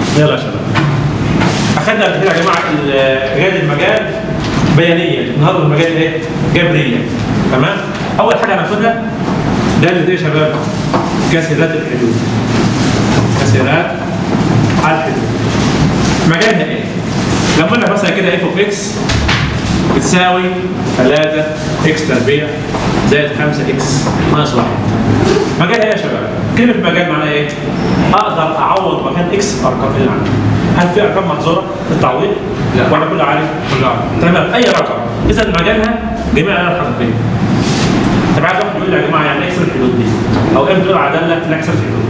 يلا يا شباب اخذنا قبل كده يا جماعه ال- جاد المجال بيانيا النهارده المجال ايه؟ جبريا تمام؟ اول حاجه هناخدها داله ايه يا شباب؟ كسرات الحدود كسرات الحدود مجالها ايه؟ لما اقول لك مثلا كده اف اوف اكس بتساوي 3 اكس تربيع زائد 5 اكس ناقص 1 مجال ايه يا شباب؟ كلمة مجال معناها ايه؟ اقدر اعوض مكان اكس ارقام اللي عندي. هل في ارقام محظوره في التعويض؟ لا. ولا كله عارف؟ كله عارف. تمام اي رقم اذا مجالها جميع الالات الحقيقيه. طب عايز واحد يقول لي يا جماعه يعني اكسر الحدود دي او امتى تقول عداله نكسر الحدود؟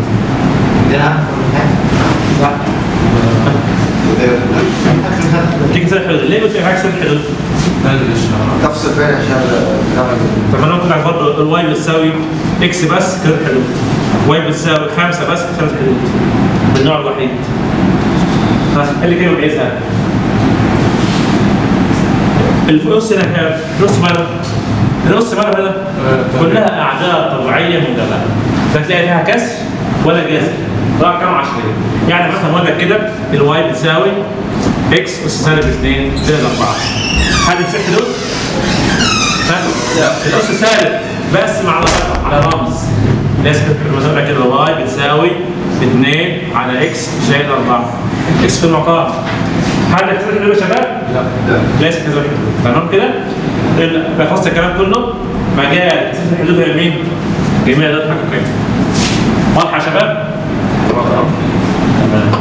لا دي كسر الحدود ليه قلت لك اكسر الحدود؟ تفصل بين عشان طب انا قلت لك برضه الواي بتساوي اكس بس كسر الحدود واي بتساوي 5 بس كسر الحدود بالنوع الوحيد ها اللي كده بيعيزها الفلوس هنا كام؟ نص مره النص مره هنا كلها اعداد طبيعيه مجرده فتلاقي فيها كسر ولا جذر رقم عشريه يعني مثلا اقول لك كده الواي بتساوي اكس اس سالب 2 زائد 4 هل في حدود؟ ها؟ الاس سالب بس مع رقم على رمز لازم مثلا كده الواي بتساوي 2 على اكس زائد 4 اكس في المقام هل يحتاج حدود يا شباب؟ لا ليس كذلك تمام كده بخلص الكلام كله مجال اساس الحدود هي مين؟ جميع ذات حقيقيه واضحه يا شباب؟ تمام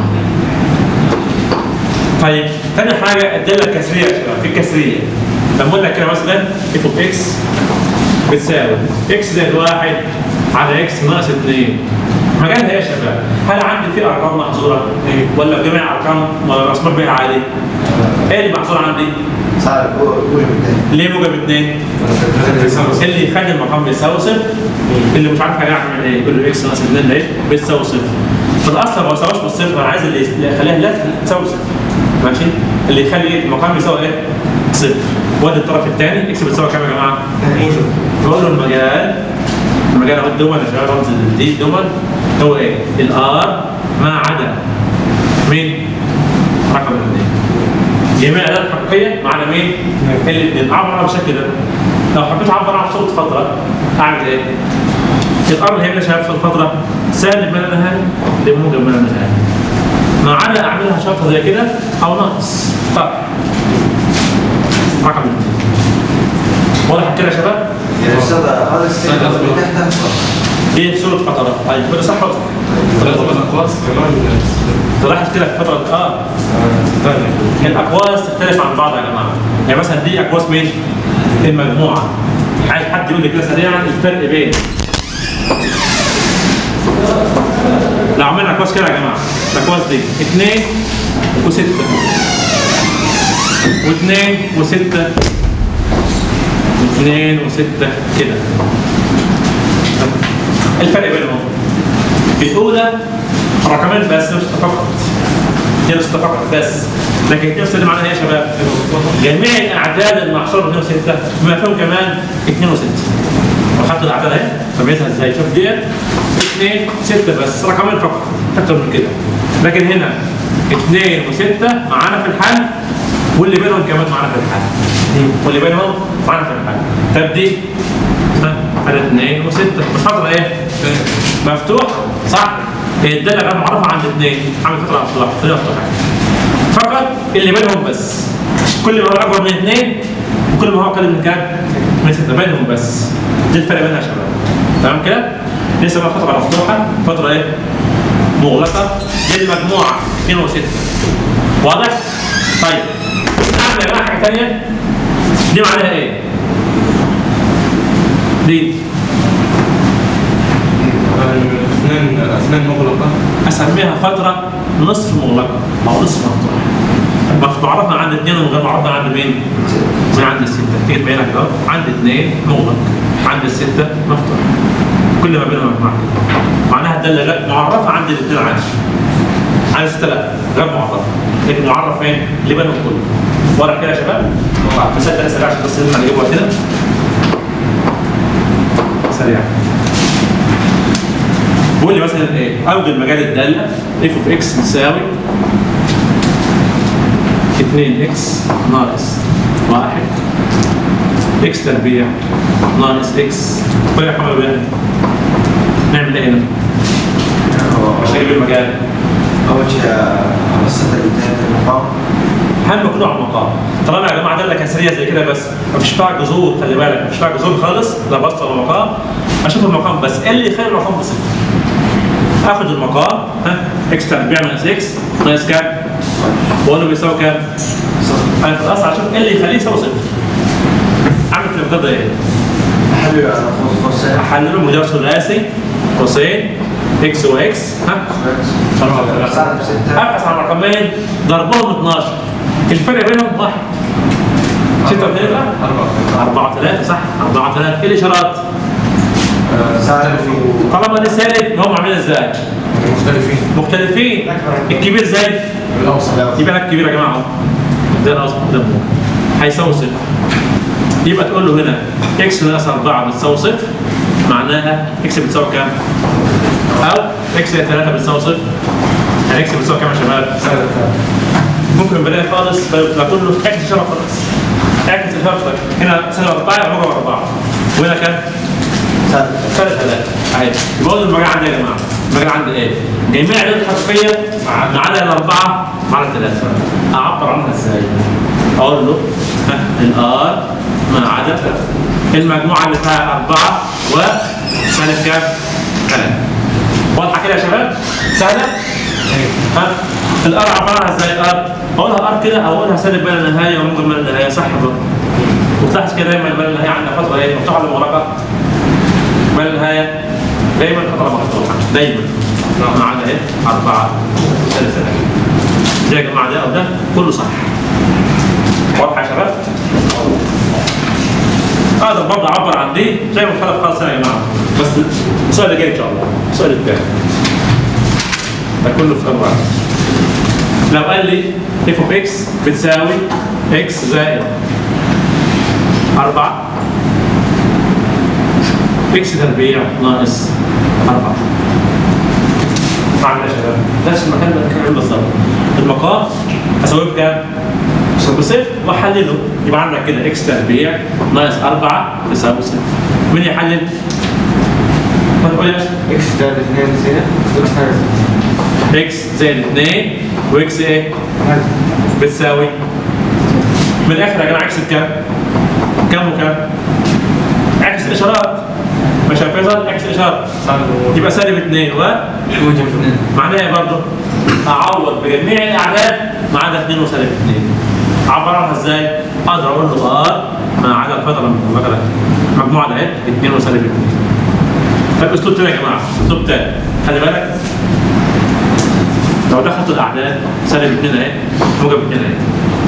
طيب ثاني حاجه الداله الكسريه يا شباب في الكسريه لما اقول لك كده مثلا اف اوف اكس بتساوي اكس زائد واحد على اكس ناقص 2 مجالها ايه يا شباب؟ هل عندي في ارقام محظوره؟ ولا جميع ارقام مسموح بها عادي؟ ايه اللي محظور عندي؟ صار وجه الثاني ليه موجب 2 اللي يخلي المقام بيساوي صفر اللي مش عارف هيعمل ايه يقول له اكس ناقص 2 ده ايه بيساوي صفر فالاصل ما يساويش بالصفر انا عايز اللي اللي يخليها لا تساوي صفر ماشي اللي يخلي ايه المقام يساوي ايه صفر وادي الطرف الثاني اكس بتساوي كام يا جماعه؟ نقول له المجال المجال هو الدول يا شباب رمز دي الدول هو ايه؟ الار ما عدا مين؟ رقم الاثنين جميع الالات الحقيقيه ما عدا مين؟ الاثنين اعبر عنها بالشكل ده لو حبيت اعبر عنها بصوره فتره اعمل ايه؟ الامر اللي هيبقى شباب في الفتره سالب ما لا نهايه لموجب ما لا نهايه ما عدا اعملها شرطه زي كده او ناقص طب رقم الاثنين واضح كده يا شباب؟ يا استاذ هذا السن اللي تحته دي صوره فترات طيب كده صح ولا ثلاث أقواس كمان تلاحظ كده في فتره اه الاقواس تختلف عن بعض يا جماعه يعني مثلا دي اقواس مين؟ المجموعه عايز حد يقول لي كده سريعا الفرق بين لو عملنا اقواس كده يا جماعه الاقواس دي اثنين وسته واثنين وسته واثنين وسته كده الفرق بينهم الاولى رقمين بس نفس فقط نفس فقط بس لكن نفس اللي معناها ايه يا شباب؟ جميع الاعداد المحصوره 2 و6 بما فيهم كمان 2 و6 وحط الاعداد اهي سميتها ازاي؟ شوف ديت 2 6 بس رقمين فقط اكتر من كده لكن هنا 2 و6 معانا في الحل واللي بينهم كمان معانا في الحل واللي بينهم معانا في الحل طب دي ها على 2 و6 مش فتره ايه؟ مفتوح صح؟ هي الداله غير معرفه عند اثنين عامل فتره مفتوحه خليها مفتوحه فقط اللي بينهم بس كل ما هو اكبر من اثنين وكل ما هو اقل من كام؟ من سته بينهم بس دي الفرق بينها يا شباب تمام كده؟ لسه بقى فتره مفتوحه فتره ايه؟ مغلقه للمجموعه 2 و6 واضح؟ طيب نعمل يا جماعه حاجه ثانيه دي معناها ايه؟ دي اثنين اثنين مغلقة اسميها فتره نصف مغلقه او نصف مفتوحه مف- معرفنا عند اثنين ومن غير معرفنا عند مين؟ من عند السته تيجي تبين لك اهو عند اثنين مغلق عند السته مفتوح كل ما بينهم مجموعه معناها الداله لا معرفه عند الاثنين عادي عند السته لا غير معرفه لكن معرف فين؟ اللي بينهم كله واضح كده يا شباب؟ مثال تاني سريع عشان بس نلحق نجيبه كده سريع بيقول لي مثلا ايه اوجد مجال الداله اف اوف اكس بتساوي 2 اكس ناقص 1 اكس تربيع ناقص اكس طيب يا محمد بيه نعمل ايه هنا؟ عشان نجيب المجال أول شيء على السطر اللي انتهت المقام هم كله على المقام طالما يا جماعه داله كسريه زي كده بس مفيش فيها جذور خلي بالك مفيش فيها جذور خالص لا بسط ولا مقام اشوف المقام بس ايه اللي يخلي المقام بسيط اخد المقام ها اكس تربيع ناقص اكس ناقص كام؟ واقول له بيساوي كام؟ انا في الاصل عشان ايه اللي يخليه يساوي صفر اعمل في المقدار ده ايه؟ أحلل على خصوص قوسين احلله مقدار ثلاثي قوسين اكس واكس ها سالب ستة ابحث عن رقمين ضربهم 12 الفرق بينهم واحد 6 2 4 3 صح 4 3 ايه الاشارات؟ سالب و طالما دي سالب هم عاملين ازاي؟ مختلفين مختلفين الكبير زي الأوسط يبقى لك كبير يا جماعه اهو ده الاصل ده هو هيساوي صفر يبقى تقول له هنا اكس ناقص 4 بتساوي صفر معناها اكس بتساوي كام؟ او اكس 3 بتساوي صفر يعني اكس بتساوي كام يا شباب؟ ممكن بداية خالص بقول له اعكس الشرف خالص اعكس الشرف هنا سالب 4 يبقى موجب 4 وهنا كام؟ سالب سالب 3 اهي يبقى اقول المجال عندي يا جماعه المجال عندي ايه؟ جميع العدد الحرفيه ما عدا الاربعه ما عدا الثلاثه اعبر عنها ازاي؟ اقول له ها الار ما عدا المجموعه اللي فيها اربعه وسالب كام؟ ثلاثه واضحه كده يا شباب؟ سهله؟ ها الار عباره عنها ازاي الار؟ اقولها ار كده او اقولها سالب بين النهايه وموجب من النهايه صح برضه وتلاحظ كده دايما بين النهايه عندنا فتره ايه مفتوحه ولا مغلقه؟ بين النهايه دايما فتره مفتوحه دايما ما عدا ايه؟ اربعه سالب ثلاثه ده يا جماعه ده او ده كله صح واضحه يا شباب؟ اقدر برضه اعبر عن دي زي ما خلق خالص يا جماعه بس السؤال اللي جاي ان شاء الله السؤال الثاني ده كله في أربعة لو قال لي اف اوف اكس بتساوي اكس زائد 4 اكس تربيع ناقص 4 معنا يا شباب نفس المكان ده كان بالظبط المقام اسويه بكام؟ بصفر واحلله يبقى عندك كده اكس تربيع ناقص 4 تساوي صفر مين يحلل؟ ما تقول يا باشا اكس زائد اثنين زينة اكس ناقص اكس زائد 2 واكس ايه؟ بتساوي من الاخر يا جماعه عكس كام؟ كام وكام؟ عكس الاشارات مش يا فيصل عكس الاشاره يبقى سالب 2 و موجب اثنين معناها ايه برضه؟ اعوض بجميع الاعداد ما عدا 2 وسالب 2 اعبر عنها ازاي؟ اقدر اقول له ار ما عدا الفتره المطلقه ده مجموعه ده اهي 2 وسالب 2 طيب اسلوب تاني يا جماعه اسلوب تاني خلي بالك لو دخلت الاعداد سالب 2 اهي موجب 2 اهي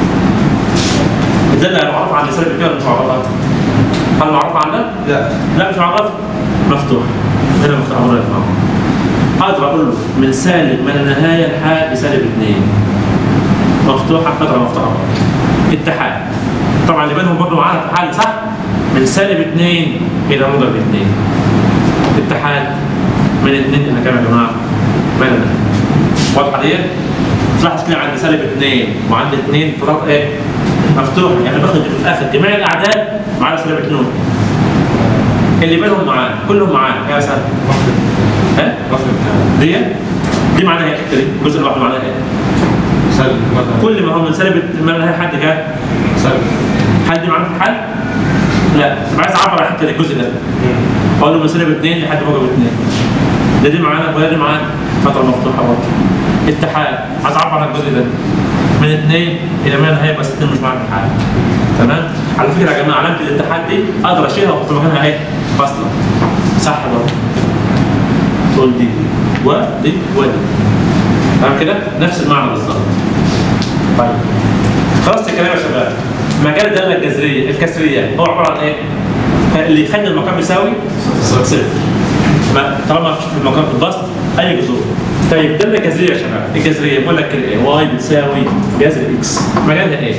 الداله معروف عن سالب 2 ولا مش معروفه؟ هل معروف عن ده؟ لا لا مش معروف مفتوح هنا مفتوح امر يسمعه اقدر اقول له من سالب من النهايه لحد سالب 2 مفتوحه فتره مفتوحه اتحاد طبعا اللي بينهم برضه معانا اتحاد صح؟ من سالب 2 الى موجب 2 اتحاد من 2 الى كام يا جماعه؟ من النهايه واضحه ديت؟ تلاحظ كده عند سالب 2 وعند 2 فراغ ايه؟ مفتوح يعني باخد في الاخر جميع الاعداد ما عدا سالب 2 اللي بينهم معانا كلهم معانا يا سهل ها؟ دي دي معناها ايه الحته دي؟ الجزء اللي لوحده معناها ايه؟ سالب مثلا كل ما هو من سالب ما لها حد كام؟ سالب حد معانا في الحل؟ لا طب عايز اعبر عن الحته دي الجزء ده اقول له من سالب 2 لحد موجب 2 ده دي معانا ولا دي معانا فتره مفتوحه برضه اتحاد عايز اعبر عن الجزء ده من 2 الى ما نهايه بس 2 مش معانا في الحل تمام على فكره يا جماعه علامه الاتحاد دي اقدر اشيلها واحط مكانها ايه؟ فاصله صح برضه تقول دي ودي ودي تمام كده نفس المعنى بالظبط طيب خلاص الكلام يا شباب مجال الداله الجذريه الكسريه هو عباره عن ايه؟ اللي يخلي المقام يساوي صفر ما طالما مفيش في المقام في البسط اي جذور طيب الداله الجذريه يا شباب الجذريه بقول لك كده ايه واي بتساوي جذر اكس مجالها ايه؟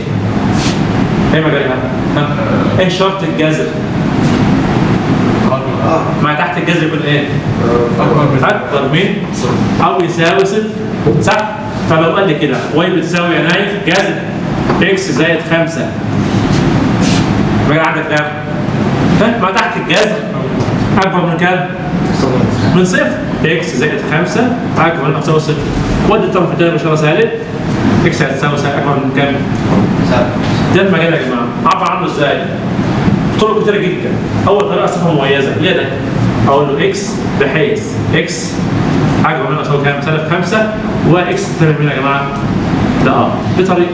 ايه مجالها؟ ها؟ ايه شرط الجذر؟ اه ما تحت تحت الجذر يكون ايه؟ اكبر من اكبر من او يساوي صفر صح؟ فلو قال لي كده واي بتساوي يا نايف جذر اكس زائد 5 بقى عندك كام؟ ها؟ ما تحت الجذر اكبر من كام؟ من صفر اكس زائد 5 اكبر من او يساوي صفر ودي الطرف الثاني مش هو سالب اكس هتساوي سالب اكبر من كام؟ ده المجال يا جماعه عبر عنه ازاي؟ طرق كتيره جدا اول طريقه صفه مميزه ليه ده؟ اقول له اكس بحيث اكس اكبر من او يساوي كام؟ سالب 5 واكس تساوي مين يا جماعه؟ ده اه دي طريقه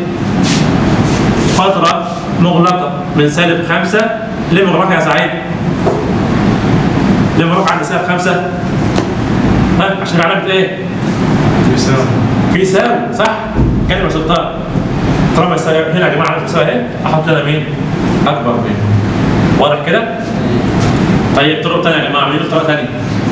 فتره مغلقه من سالب 5 ليه مغلقه يا سعيد؟ ليه مغلقه عند سالب 5 ها عشان علامه ايه؟ يساوي في يساوي صح؟ كلمه سلطان طالما يساوي هنا يا جماعه عارف يساوي ايه؟ احط هنا مين؟ اكبر من واضح كده؟ طيب طرق ثانيه يا جماعه عاملين طريقه ثانيه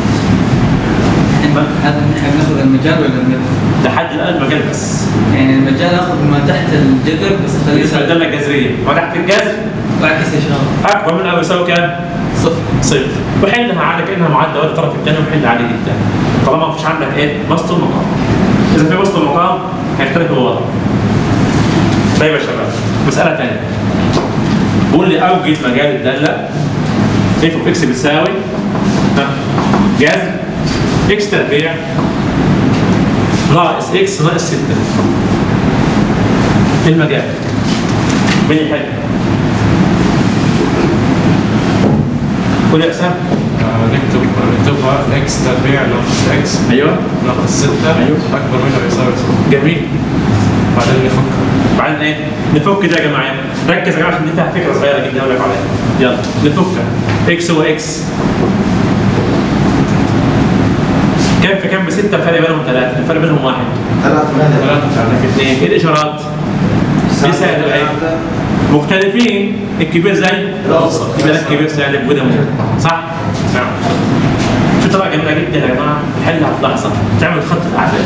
هذا نحن بناخذ المجال ولا المجال؟ لحد الان المجال بس يعني المجال اخذ ما تحت الجذر بس اخليه بالنسبه سالب. للداله الجذريه وتحت الجذر واعكس اشاره اكبر من او يساوي كام؟ صفر صفر وحلها على كانها معدل ولا الطرف الثاني وحل عادي جدا طالما مفيش عندك ايه؟ بسط المقام اذا في بسط المقام هيختلف الوضع طيب يا شباب مساله ثانيه بيقول لي اوجد مجال الداله اف اوف اكس بتساوي ها، جذر اكس تربيع ناقص اكس ناقص 6 المجال مين يحل؟ قول يا اسامه آه، نكتب نكتبها اكس تربيع ناقص اكس ايوه ناقص 6 أيوه. اكبر من او يساوي صفر جميل بعدين نفكر بعدين ايه؟ نفك ده يا جماعه ركز يا جماعه عشان دي فيها فكره صغيره جدا اقول لك عليها يلا نفكها اكس هو اكس كام في كام بستة الفرق بينهم ثلاثة الفرق بينهم واحد ثلاثة ثلاثة في اثنين ايه الاشارات؟ دي سالب اهي مختلفين الكبير زي الأوسط. يبقى ده الكبير سالب وده موجب صح؟ نعم في طريقة جميلة جدا يا جماعة تحلها في لحظة تعمل خط الأعداد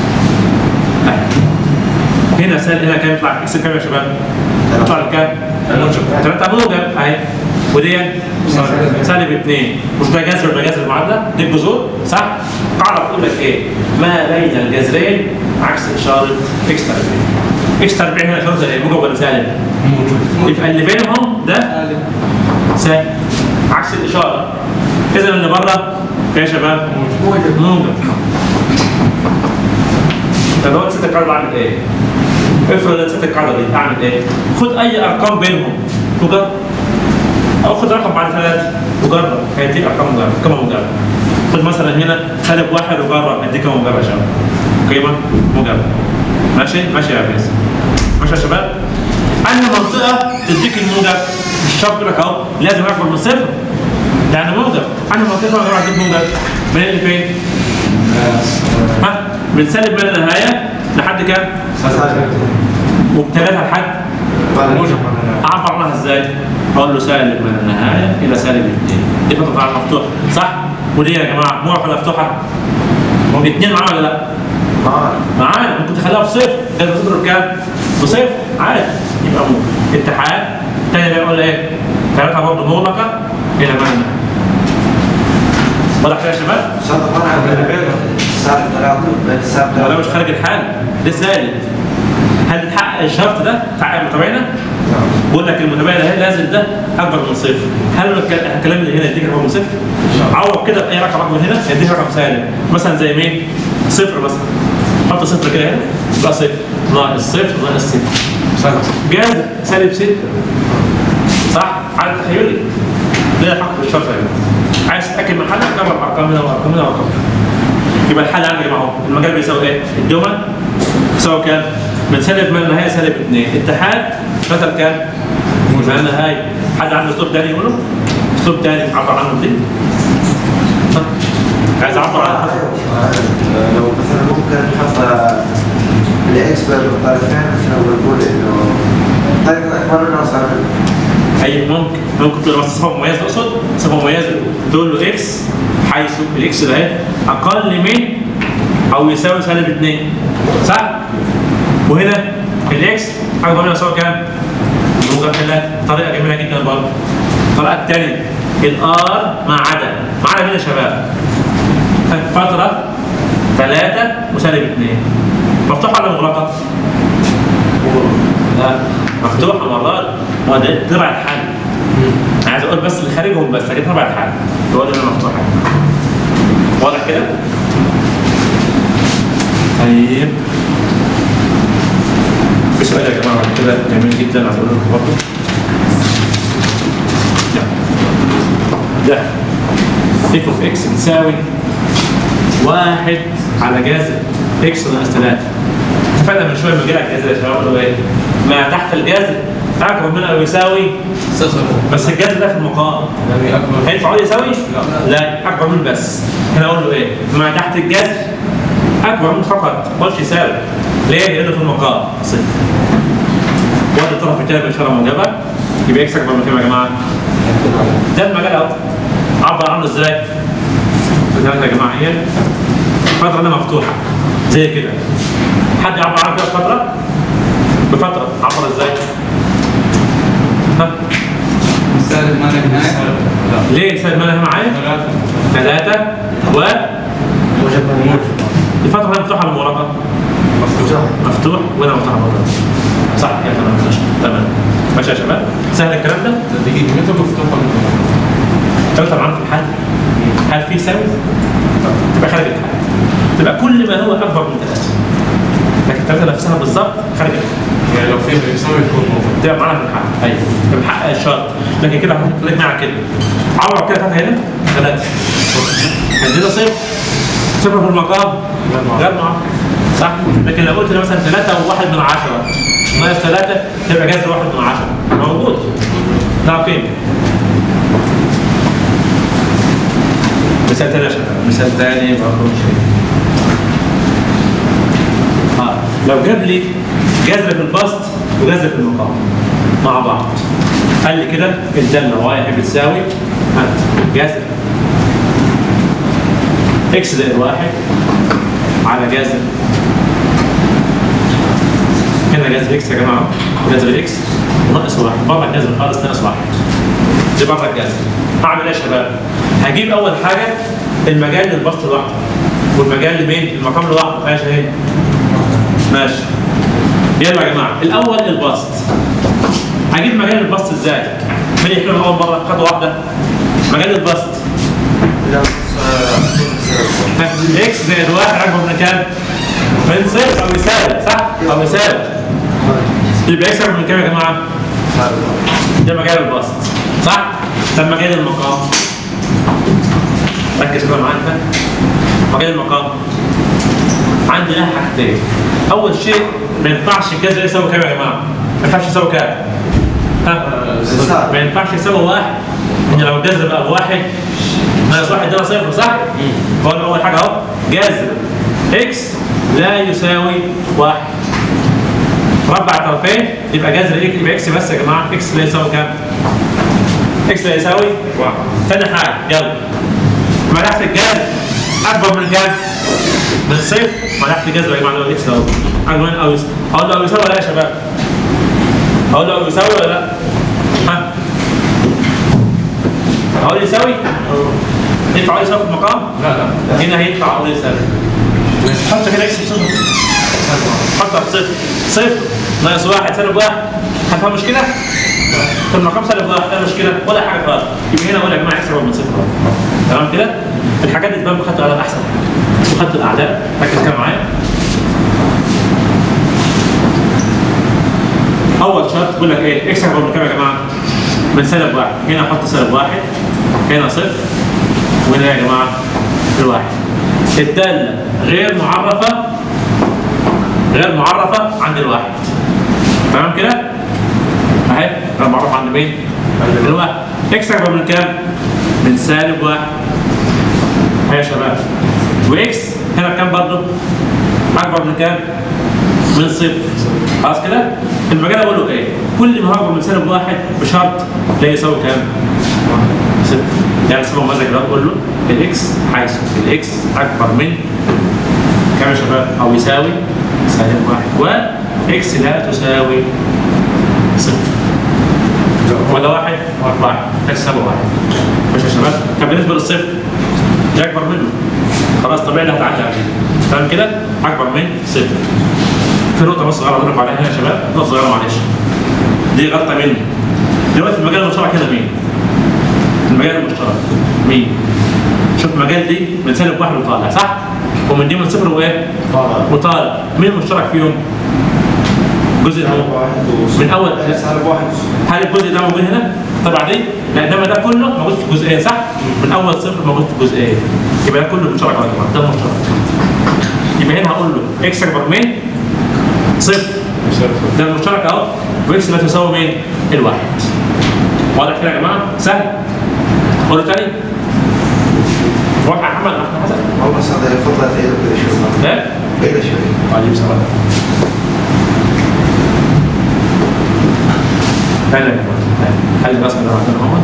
أهي. هنا سالب هنا كام يطلع اكس كام يا شباب؟ يطلع كام؟ موجب ثلاثة موجب اهي ودي سالب اثنين مش ده جذر ولا جذر معادلة دي الجذور صح؟ قاعدة بتقول لك ايه؟ ما بين الجذرين عكس إشارة اكس تربيع اكس تربيع هنا إشارة ايه؟ موجب ولا سالب؟ موجود يبقى اللي بينهم ده سالب سالب عكس الإشارة إذا اللي بره إيه يا شباب؟ موجب موجب طب هو نسيت القاعدة أعمل إيه؟ افرض نسيت القاعدة دي أعمل إيه؟ خد أي أرقام بينهم وجرب أو خد رقم بعد ثلاثة وجرب هيديك أرقام مجرد كم مجرد خد مثلا هنا سالب واحد وجرب هيديك كم مجرد يا شباب قيمة مجرد ماشي؟ ماشي يا فيصل ماشي يا شباب؟ أنهي منطقة تديك الموجب مش شرط لك أهو لازم أكبر من صفر يعني موجب أنهي منطقة أقدر أديك موجب من اللي فين؟ ها من سالب ما لا نهايه لحد كام؟ وبثلاثه لحد موجب اعبر عنها ازاي؟ اقول له سالب ما لا نهايه الى سالب اثنين دي فتره على المفتوح صح؟ ودي يا جماعه موقع ولا مفتوحه؟ اثنين معانا ولا لا؟ معانا ممكن تخليها بصفر ده بتضرب كام؟ بصفر عادي يبقى موجب اتحاد تاني بقى يقول ايه؟ ثلاثه برضه مغلقه الى ما لا نهايه واضح كده يا شباب؟ سالب ثلاثة بين السالب ولا مش خارج الحال ده سالب هل تحقق الشرط ده تحقق المتباينه؟ بقول لك المتباينه اهي لازم ده اكبر من صفر هل الك- الكلام اللي هنا يديك رقم من صفر؟ عوض كده باي رقم اكبر هنا يديك رقم سالب مثلا زي مين؟ صفر مثلا حط صفر كده هنا يبقى صفر ناقص صفر ناقص صفر سالب جاز سالب 6 صح؟ على تخيلي ده حق الشرط يا جماعه عايز تتاكد من حلك جرب ارقام هنا وارقام هنا وارقام هنا يبقى الحل عندي يا جماعه اهو المجال بيساوي ايه؟ الدومن يساوي كام؟ من سالب ما لا نهايه سالب 2 اتحاد مثل كام؟ ما لا نهايه حد عنده اسلوب تاني يقوله؟ اسلوب تاني عبر عنه دي؟ ها؟ عايز اعبر عن حاجه لو مثلا ممكن نحط الاكس بالطرفين مثلا ونقول انه طيب اكبر منه اصغر منه اي ممكن ممكن تقول بس صفه مميزه اقصد صفه مميزه تقول له اكس حيث الاكس ده اهي اقل من او يساوي سالب 2 صح؟ وهنا الاكس اكبر من او يساوي كام؟ يبقى ثلاثة طريقه جميله جدا برضه الطريقه الثانيه الار ما عدا ما عدا مين يا شباب؟ فترة ثلاثة وسالب اثنين مفتوحة ولا مغلقة؟ لا مفتوحة مرات هو ده تبع الحل أنا عايز اقول بس اللي خارجهم بس لكن تبع الحل هو ده اللي مفتوحة واضح كده؟ طيب في سؤال يا جماعة بعد كده جميل جدا عايز اقول لكم برضه ده اف اوف اكس بتساوي واحد على جذر اكس ناقص 3 اتفقنا من شويه لما جه لك جذر يا شباب قالوا ايه؟ ما تحت الجذر اكبر من او يساوي صفر بس الجذر ده في المقام الذي أكبر هينفع اقول يساوي؟ لا. لا اكبر من بس هنا اقول له ايه؟ ما تحت الجذر اكبر من فقط ما قلتش يساوي ليه؟ لانه في المقام صفر وادي الطرف الثاني باشاره موجبه يبقى اكس اكبر من كام يا جماعه؟ ده المجال اهو عبر عنه ازاي؟ ثلاثة يا جماعه هي فترة هنا مفتوحة زي كده حد يعبر عنها كده بفترة؟ بفترة عبر ازاي؟ ها؟ سالب ما له نهاية لا ليه سالب مالها معايا؟ ثلاثة ثلاثة و موجب مين؟ الفترة هنا مفتوحة ولا مغلقة؟ مفتوح مفتوح وهنا مفتوحة برضه صح كده تمام ماشي تمام ماشي يا شباب سهل الكلام ده؟ دقيقة متى مفتوحة ثلاثة معانا في الحل هل في يساوي؟ طب تبقى خارج الحل تبقى كل ما هو أكبر من ثلاثة لكن ثلاثة نفسها بالظبط خارج الحل يعني لو فيها يساوي يكون موجود تبقى معانا في الحل ايوه تبقى محقق الشرط لكن كده هحط لك معاك كده عوض كده ثلاثة هنا ثلاثة عندنا صفر صفر في المقام غير معروف. غير معروف صح لكن لو قلت لي مثلا ثلاثة وواحد من عشرة ناقص ثلاثة تبقى جذر واحد من عشرة موجود ده قيمة مثال تاني يا شباب مثال تاني برضه اه لو جاب لي جذر في البسط وجذر في المقام مع بعض قال لي كده الدالة واي بتساوي ها، جذر اكس زائد واحد على جذر هنا جذر اكس يا جماعه جذر اكس ناقص واحد بره الجذر خالص ناقص واحد دي بره الجذر هعمل ايه يا شباب؟ هجيب اول حاجه المجال للبسط لوحده والمجال لمين؟ المقام لوحده ماشي اهي ماشي يلا يا جماعه الاول البسط هجيب مجال البسط ازاي؟ مين يحلم اول مره خطوه واحده مجال البسط لا اكس زائد واحد اكبر من كام؟ من صفر او يساوي صح؟ او يساوي يبقى اكس اكبر من كام يا جماعه؟ ده مجال البسط صح؟ ده مجال المقام ركز كده معايا انت مجال المقام عندي لها حاجتين اول شيء ما ينفعش كذا يساوي كام يا جماعه؟ ما ينفعش يساوي كام؟ ها؟ ما ينفعش يساوي واحد ان لو الجذر بقى بواحد ناقص واحد ده صفر صح؟ هو اول حاجه اهو جذر اكس لا يساوي واحد ربع طرفين يبقى جذر اكس يبقى اكس بس يا جماعه اكس لا يساوي كام؟ اكس لا يساوي واحد ثاني حاجه يلا ما تحت الجذر اكبر من كام؟ من صفر ما تحت الجذر يا جماعه اللي هو اكس اهو اكبر من او يساوي اقول له او يساوي ولا لا يا شباب؟ اقول له او يساوي ولا لا؟ ها؟ اقول يساوي؟ ينفع اقول يساوي في المقام؟ لا لا هنا هينفع اقول يساوي حط كده اكس بصفر حطها بصفر صفر ناقص واحد سالب واحد هتفهم مشكلة؟ في المقام سالب واحد لا مشكلة ولا حاجة خالص يبقى هنا اقول يا جماعة اكس اكبر من صفر تمام كده؟ الحاجات دي تبان بخط الأعداد أحسن بخط الأعداد ركز كده معايا أول شرط بيقول لك إيه؟ اكس أكبر من كام يا جماعة؟ من سالب واحد هنا أحط سالب واحد هنا صفر وهنا يا جماعة الواحد الدالة غير معرفة غير معرفة عند الواحد تمام كده؟ اهي غير معرفة عند مين؟ عند الواحد اكس اكبر من كام؟ من سالب واحد اهي يا شباب واكس هنا بكام برضه؟ اكبر من كام؟ من صفر خلاص كده؟ المجال اقول له ايه؟ كل ما هو اكبر من سالب واحد بشرط لا يساوي كام؟ صفر يعني اسمه ماذا كده اقول له الاكس حيث الاكس اكبر من كام يا شباب؟ او يساوي سالب واحد واكس لا تساوي صفر ولا واحد؟ واحد تكسب واحد ماشي يا شباب طب بالنسبه للصفر ده اكبر منه خلاص طبيعي اللي هتعدي عليه تمام كده اكبر من صفر في نقطه بس غلط اضرب عليها هنا يا شباب نقطه صغيره معلش دي غلطه مني دلوقتي المجال المشترك هنا مين؟ المجال المشترك مين؟ شوف المجال دي من سالب واحد وطالع صح؟ ومن دي من صفر وايه؟ وطالع مين المشترك فيهم؟ الجزء الاول من اول سالب واحد هل الجزء ده موجود هنا؟ طبعا دي لا انما ده كله موجود في الجزئيه صح؟ من اول صفر موجود في الجزئيه يبقى ده كله مشترك يا جماعه ده مشترك يبقى هنا هقول له اكس اكبر من صفر ده المشترك اهو واكس لا تساوي مين؟ الواحد واضح كده يا جماعه؟ سهل قولوا تاني واضح يا محمد احمد حسن والله بس هذا يفضل تعيده كذا شوي ده عيده شوي طيب سؤال هلا يا جماعه هل الرسم اللي عندنا هو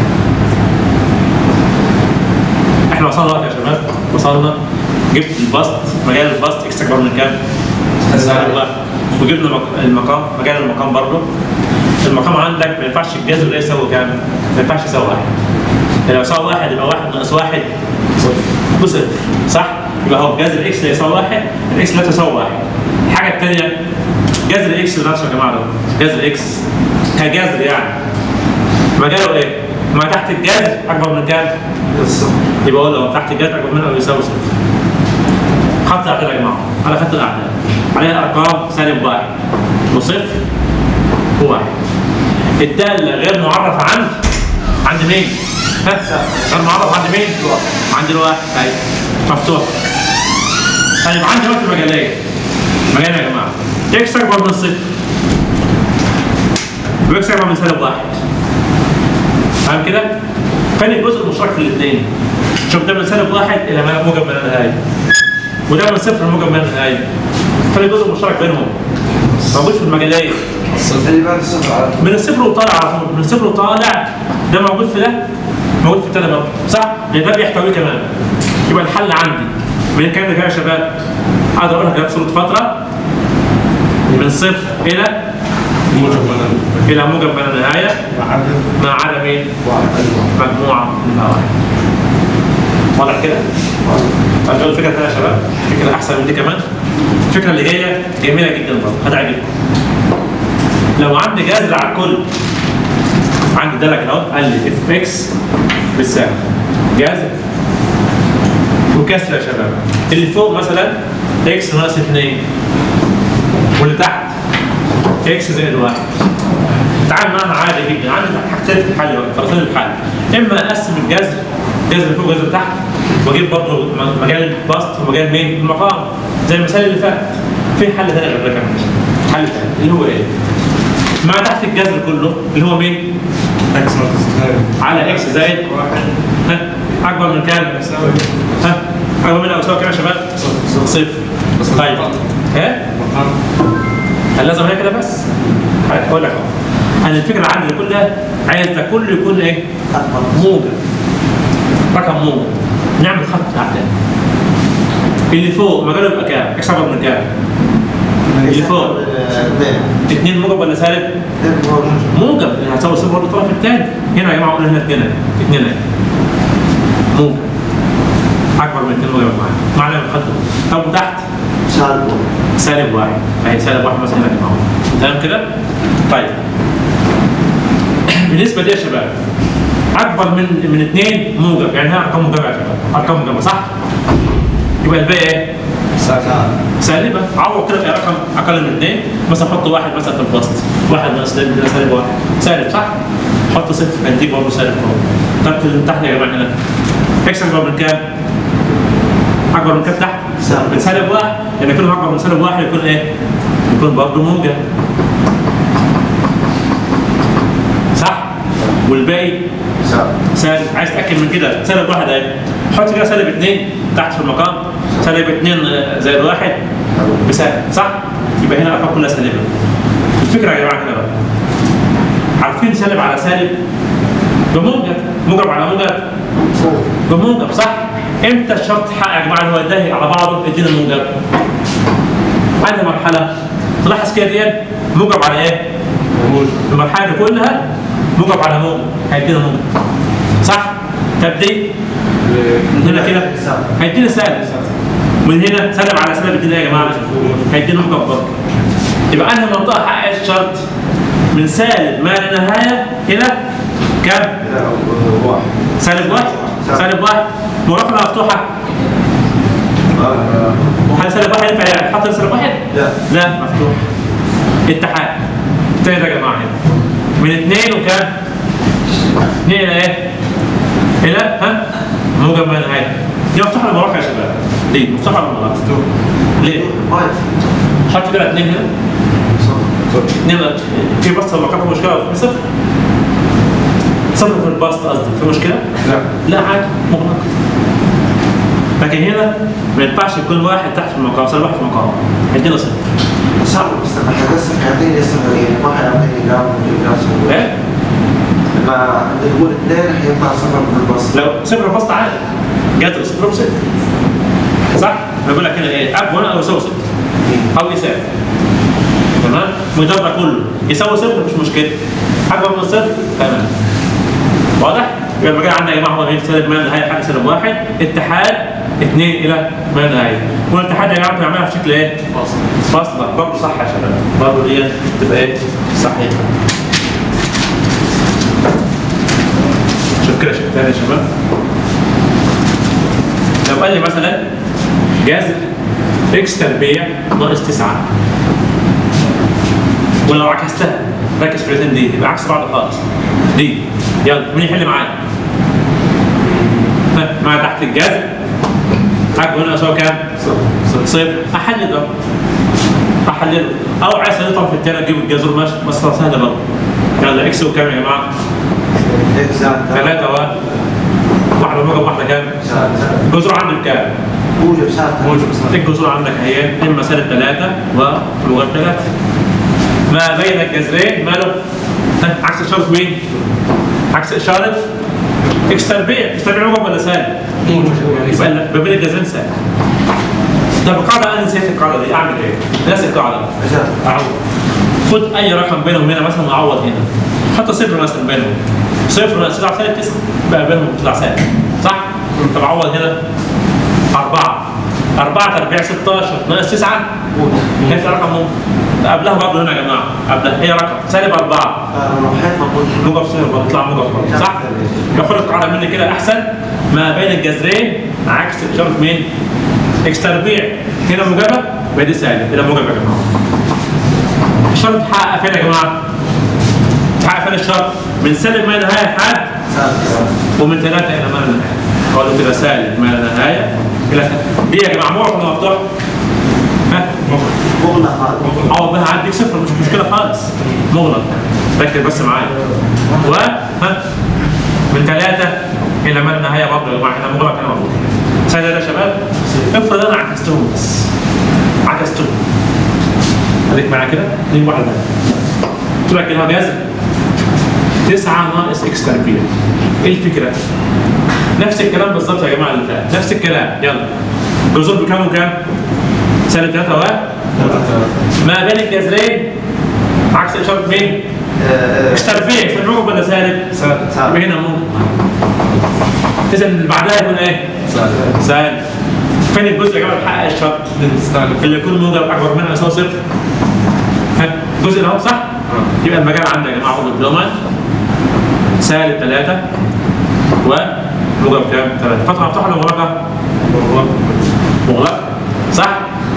احنا وصلنا دلوقتي يا شباب وصلنا جبت البسط مجال البسط اكس اكبر من كام؟ سالب واحد وجبنا المق- المقام مجال المقام برضه المقام عندك ما ينفعش الجذر ده يساوي كام؟ ما ينفعش يساوي واحد لو يساوي واحد يبقى واحد ناقص واحد بصفر صح؟ يبقى هو جذر اكس لا يساوي واحد الاكس لا تساوي واحد الحاجه الثانيه جذر اكس ده يا جماعه ده جذر اكس كجذر يعني مجاله ايه؟ ما تحت الجذر اكبر من كام؟ بالصفر يبقى اقول لو تحت الجذر اكبر منه او يساوي صفر خط الاعداد يا جماعه على خط الاعداد عليها ارقام سالب واحد وصفر وواحد الداله غير معرف عند عند مين؟ ها؟ غير معرف عند مين؟ عند الواحد طيب مفتوح طيب عندي دلوقتي مجالين مجال يا جماعه اكس اكبر من صفر واكس اكبر من سالب واحد فاهم كده؟ فين الجزء المشترك في الاثنين؟ شوف ده من سالب واحد الى ما موجب من النهايه وده من صفر موجب من النهايه فين الجزء المشترك بينهم؟ موجود في المجالين اللي بعد الصفر على من الصفر وطالع على طول من الصفر وطالع ده موجود في ده موجود في التاني برضه صح؟ لان ده بيحتويه كمان يبقى الحل عندي من الكلام ده كده يا شباب اقدر اقول لك كده بصوره فتره من صفر الى موجب من الى موجب من النهايه مع عدم مين؟ مجموعه من الفوائد واضح كده؟ طب نقول فكره ثانيه يا شباب فكره احسن من دي كمان الفكره اللي جايه جميله جدا برضه هتعجبكم لو عندي جذر على الكل عندي ده لك اهو قال لي اف اكس بالسالب جذر وكسر يا شباب اللي فوق مثلا اكس ناقص 2 واللي تحت اكس زائد 1 تعال معاها عادي جدا عندي حاجتين في الحل بقى طرفين الحل اما اقسم الجذر جذر فوق جذر تحت واجيب برضه م- مجال البسط ومجال مين؟ المقام زي المثال اللي فات في حل ثاني غير ده كمان حل ثاني اللي هو ايه؟ مع تحت الجذر كله اللي هو مين؟ اكس ناقص اثنين على اكس زائد واحد ها اكبر من كام؟ يساوي ها اكبر من او يساوي كام يا شباب؟ صفر بس طيب المقام. ها؟ مقام هل لازم هي كده بس؟ هقول لك اهو انا الفكره عندي كلها عايز ده كله يكون ايه؟ اكبر موجب رقم موجب نعمل خط اعداد اللي فوق مجاله يبقى كام؟ اكس اكبر من كام؟ اللي فوق. اثنين اثنين موجب ولا سالب؟ اثنين موجب. موجب يعني هتساوي صفر برضه الطرف الثاني هنا يا جماعه قلنا هنا اثنين اهي. اثنين اهي. موجب اكبر من اثنين موجب معانا معنى الخط طب وتحت سالب واحد. سالب واحد اهي سالب واحد مثلا هنا يا جماعه تمام كده؟ طيب بالنسبه دي يا شباب اكبر من من اثنين موجب يعني هي ارقام موجبه يا شباب ارقام موجبه صح؟ يبقى الباقي ايه؟ سالب سالبه عوض كده في رقم اقل من اثنين مثلا حط واحد مثلا في البسط واحد ناقص سالب ده سالب واحد سالب صح؟ حط صفر هنديك برضه سالب فوق طب في اللي تحت يا جماعه هنا اكس اكبر من كام؟ اكبر من كام تحت؟ سالب. من سالب واحد يعني كل ما اكبر من سالب واحد يكون ايه؟ يكون برضه موجب صح؟ والباقي سالب سالب عايز تاكد من كده سالب واحد اهي حط كده سالب اثنين تحت في المقام سالب اثنين زائد واحد بسالب صح؟ يبقى هنا الارقام كلها سالبه الفكره يا جماعه كده بقى عارفين سالب على سالب بموجب موجب على موجب بموجب صح؟ امتى الشرط يتحقق يا جماعه اللي هو يدهي على بعضه يدينا الموجب؟ انهي مرحله؟ تلاحظ كده دي موجب على ايه؟ موجب المرحله دي كلها موجب على موجب هيدينا موجب صح؟ طب دي هنا كده هيدينا سالب من هنا سالب على سالب يدينا ايه يا جماعه؟ هيدينا موجب برضه يبقى انهي منطقه حققت الشرط من سالب ما لا نهايه الى كام؟ كده واحد سالب واحد سالب واحد مرافقه مفتوحه آه، هل سالب واحد ينفع يعني حط سالب واحد؟ لا لا مفتوح اتحاد تاني ده يا جماعه هنا من اثنين وكام؟ اثنين الى ايه؟ الى ها؟ موجب ما لا نهايه دي مفتوحه ولا مراقع يا شباب؟ دي مفتوحه ولا مراقع؟ ليه؟ واحد حط كده اثنين هنا اثنين في بسط لما كان في مشكله في صفر صفر في البسط قصدي في مشكله؟ لا لا عادي مغلق لكن هنا ما ينفعش يكون واحد تحت في المقام صار واحد في المقام هيدينا صفر صعب بس لما حدثت هيعطيني اسم يعني ما حيعطيني جرام ولا جرام صفر. ايه؟ لما نقول اثنين حيطلع صفر من البسط لو صفر بسط عادي جذر صفر بصفر صح؟ بقول لك هنا ايه؟ اكبر او يساوي صفر او يساوي تمام؟ مجرد كله يساوي صفر مش مشكله اكبر من الصفر تمام واضح؟ يبقى المجال عندنا يا جماعه هو ايه؟ سالب ما لا نهايه حاجه سالب واحد اتحاد اثنين الى ما لا نهايه والاتحاد يا جماعه بنعملها في شكل ايه؟ فاصله برضه صح يا شباب برضه دي تبقى ايه؟ صحيحه شوف كده شوف تاني يا شباب لو قال لي مثلا جذر اكس تربيع ناقص 9 ولو عكستها ركز في الاثنين دي يبقى عكس بعض خالص دي يلا مين يحل معايا؟ ها مع تحت الجذر حاجه هنا يساوي كام؟ صفر احلل ده احلله او عايز تطلع في التاني تجيب الجذر ماشي مسألة سهلة برضه يلا اكس وكام يا جماعة؟ اكس زائد ثلاثة و واحدة موجب واحدة كام؟ زائد زائد. الجذور عندك كام؟ موجب زائد موجب الجذور عندك هي اما سالب ثلاثة وموجب ثلاثة ما بين الجذرين ماله؟ ها، عكس إشارة مين؟ عكس إشارة اكس تربيع، اكس تربيع موجب ولا سالب؟ يبقى لا، ما بين الجذرين سالب. طب القاعدة أنا نسيت القاعدة دي أعمل إيه؟ ناسي القاعدة زائد. أعوض خد أي رقم بينهم هنا مثلا وأعوض هنا حط صفر مثلا بينهم صفر ناقص تطلع سالب تسعة بقى بينهم تطلع سالب صح؟ طب عوض هنا أربعة أربعة تربيع 16 ناقص 9 هيطلع رقم ممكن قبلها برضه هنا يا جماعة قبلها هي رقم سالب أربعة آه، لو حيط موجود موجب صفر بتطلع موجب برضه صح؟ ياخد القاعدة مني كده أحسن ما بين الجذرين عكس إشارة مين؟ إكس تربيع هنا موجبة يبقى دي سالب هنا موجب يا جماعة الشرط اتحقق فين يا جماعة؟ اتحقق فين الشرط؟ من سالب ما لا نهاية لحد زائد. ومن ثلاثة إلى ما لا نهاية قالوا كده سالب ما لا نهاية إلى ثلاثة دي يا جماعة معرض ولا مفتوح؟ ها؟ مغلق هذا عوض بها عندك صفر مش مشكلة خالص مغلق ركز بس معايا و ها من ثلاثة إلى ما لا نهاية برضه يا جماعة هنا مغلق هنا مفتوح سهل ده يا شباب افرض أنا عكستهم بس عكستهم خليك معايا كده نيجي واحدة قلت لك إنها جذر 9 ناقص اكس تربيع ايه الفكرة؟ نفس الكلام بالظبط يا جماعة اللي فات نفس الكلام يلا جذور بكام وكام؟ سالب 3 و ما بين الجذرين عكس اشاره مين؟ آه، مش تربيع في الموجب ولا سالب؟ سالب. يبقى هنا موجب اذا اللي بعدها يكون ايه؟ سالب سالب فين الجزء يا جماعه اللي حقق الشرط؟ سالب اللي يكون موجب اكبر منها يساوي صفر ها الجزء ده اهو صح؟ يبقى المجال عندك يا جماعه عضو الدومن سالب 3 وموجب كام؟ 3 فتره مفتوحه ولا مغلقه؟ مغلقه صح؟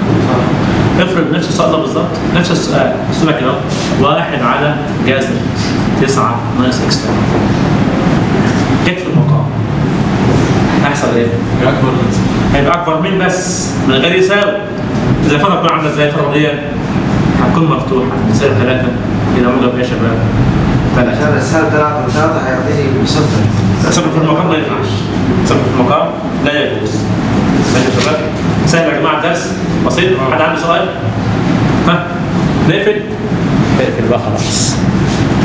افرض نفس السؤال ده بالظبط نفس السؤال بص لك اهو واحد على جذر 9 ناقص اكس جت في المقام هيحصل ايه؟ اكبر من صفر هيبقى اكبر من بس من غير يساوي اذا فرق تكون عامله ازاي الفرق دي هتكون مفتوحه من سالب 3 الى موجب ايه يا شباب؟ 3 عشان السالب ثلاثة وثلاثة حيعطيني صفر صفر في المقام ما ينفعش صفر في المقام لا يجوز ماشي يا شباب سهل يا جماعه الدرس بسيط حد عنده سؤال؟ ها نقفل؟ نقفل بقى خلاص